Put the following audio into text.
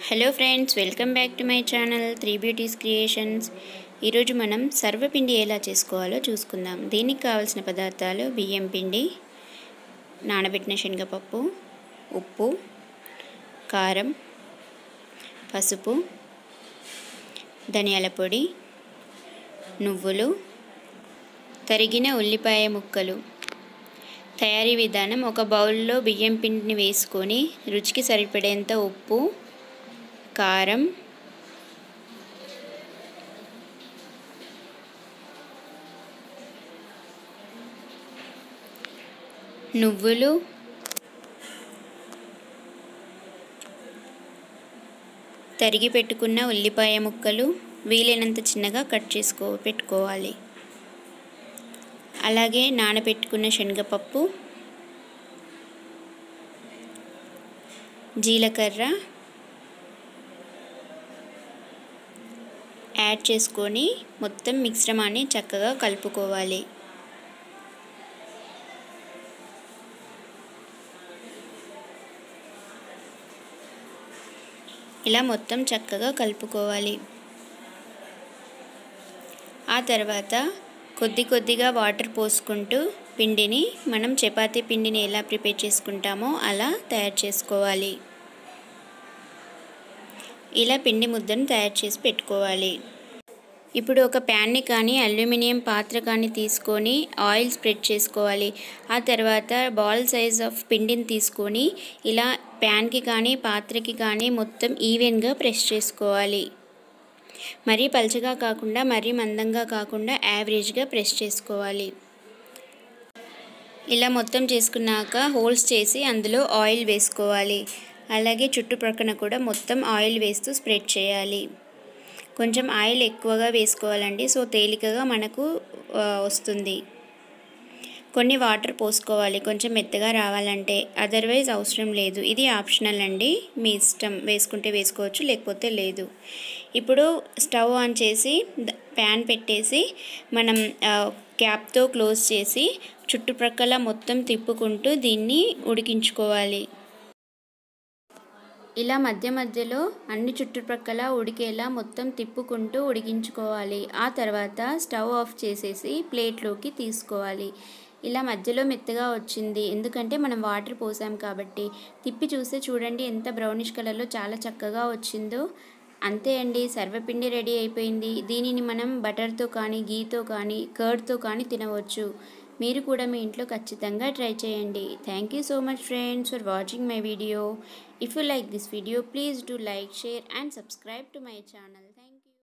hello friends welcome back to my channel three beauties creations ఈరోజు మనం సర్వపిండి ఎలా చేసుకోవాలో చూసుకుందాం దీనికి కావాల్సిన పదార్థాలు బియ్యం పిండి నానబెట్టిన శనగపప్పు ఉప్పు కారం పసుపు ధనియాల పొడి నువ్వులు తరిగిన ఉల్లిపాయ ముక్కలు తయారీ విధానం ఒక బౌల్లో బియ్యం పిండిని వేసుకొని రుచికి సరిపడేంత ఉప్పు కారం నువ్వులు తరిగి పెట్టుకున్న ఉల్లిపాయ ముక్కలు వీలైనంత చిన్నగా కట్ చేసుకో పెట్టుకోవాలి అలాగే నానబెట్టుకున్న శనగపప్పు జీలకర్ర యాడ్ చేసుకొని మొత్తం మిశ్రమాన్ని చక్కగా కలుపుకోవాలి ఇలా మొత్తం చక్కగా కలుపుకోవాలి ఆ తర్వాత కొద్ది కొద్దిగా వాటర్ పోసుకుంటూ పిండిని మనం చపాతీ పిండిని ఎలా ప్రిపేర్ చేసుకుంటామో అలా తయారు చేసుకోవాలి ఇలా పిండి ముద్దను తయారు చేసి పెట్టుకోవాలి ఇప్పుడు ఒక ప్యాన్ని కానీ అల్యూమినియం పాత్ర కానీ తీసుకొని ఆయిల్ స్ప్రెడ్ చేసుకోవాలి ఆ తర్వాత బాల్ సైజ్ ఆఫ్ పిండిని తీసుకొని ఇలా ప్యాన్కి కానీ పాత్రకి కానీ మొత్తం ఈవెన్గా ప్రెస్ చేసుకోవాలి మరీ పల్చగా కాకుండా మరీ మందంగా కాకుండా యావరేజ్గా ప్రెస్ చేసుకోవాలి ఇలా మొత్తం చేసుకున్నాక హోల్స్ చేసి అందులో ఆయిల్ వేసుకోవాలి అలాగే చుట్టుప్రక్కన కూడా మొత్తం ఆయిల్ వేస్తూ స్ప్రెడ్ చేయాలి కొంచెం ఆయిల్ ఎక్కువగా వేసుకోవాలండి సో తేలికగా మనకు వస్తుంది కొన్ని వాటర్ పోసుకోవాలి కొంచెం మెత్తగా రావాలంటే అదర్వైజ్ అవసరం లేదు ఇది ఆప్షనల్ అండి మీ ఇష్టం వేసుకుంటే వేసుకోవచ్చు లేకపోతే లేదు ఇప్పుడు స్టవ్ ఆన్ చేసి ప్యాన్ పెట్టేసి మనం క్యాప్తో క్లోజ్ చేసి చుట్టుప్రక్కల మొత్తం తిప్పుకుంటూ దీన్ని ఉడికించుకోవాలి ఇలా మధ్య మధ్యలో అన్ని చుట్టుప్రక్కల ఉడికేలా మొత్తం తిప్పుకుంటూ ఉడికించుకోవాలి ఆ తర్వాత స్టవ్ ఆఫ్ చేసేసి ప్లేట్లోకి తీసుకోవాలి ఇలా మధ్యలో మెత్తగా వచ్చింది ఎందుకంటే మనం వాటర్ పోసాం కాబట్టి తిప్పి చూస్తే చూడండి ఎంత బ్రౌనిష్ కలర్లో చాలా చక్కగా వచ్చిందో అంతే అండి సర్వపిండి రెడీ అయిపోయింది దీనిని మనం బటర్తో కానీ గీతో కానీ కర్డ్తో కానీ తినవచ్చు మీరు కూడా మీ ఇంట్లో ఖచ్చితంగా ట్రై చేయండి thank you so much friends for watching my video if you like this video please do like share and subscribe to my channel thank you